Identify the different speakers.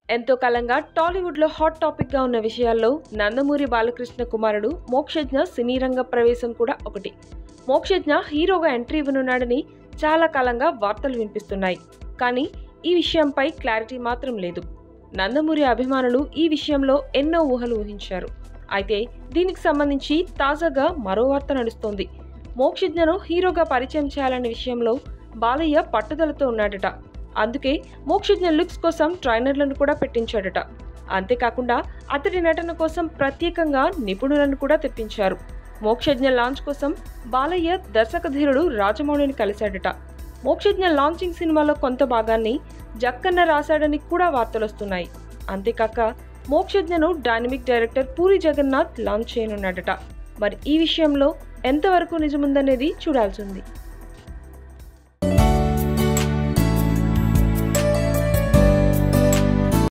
Speaker 1: ఎంతో కాలంగా టాలీవుడ్లో హాట్ టాపిక్గా ఉన్న విషయాల్లో నందమూరి బాలకృష్ణ కుమారుడు మోక్షజ్ఞ సినీ రంగ ప్రవేశం కూడా ఒకటి మోక్షజ్ఞ హీరోగా ఎంట్రీ ఇవ్వనున్నాడని చాలా కాలంగా వార్తలు వినిపిస్తున్నాయి కానీ ఈ విషయంపై క్లారిటీ మాత్రం లేదు నందమూరి అభిమానులు ఈ విషయంలో ఎన్నో ఊహలు ఊహించారు అయితే దీనికి సంబంధించి తాజాగా మరో వార్త నడుస్తోంది మోక్షజ్ఞను హీరోగా పరిచయం చేయాలనే విషయంలో బాలయ్య పట్టుదలతో ఉన్నాడట అందుకే మోక్షజ్ఞ లుక్స్ కోసం ట్రైనర్లను కూడా పెట్టించాడట అంతేకాకుండా అతడి నటన కోసం ప్రత్యేకంగా నిపుణులను కూడా తెప్పించారు మోక్షజ్ఞ లాంచ్ కోసం బాలయ్య దర్శకధీరుడు రాజమౌళిని కలిశాడట మోక్షజ్ఞ లాంచింగ్ సినిమాలో కొంత భాగాన్ని జక్కన్న రాశాడని కూడా వార్తలొస్తున్నాయి అంతేకాక మోక్షజ్ఞను dynamic director Puri Jagannadh launch చేయనున్నాడట మరి ఈ విషయంలో ఎంతవరకు నిజముందనేది చూడాల్సింది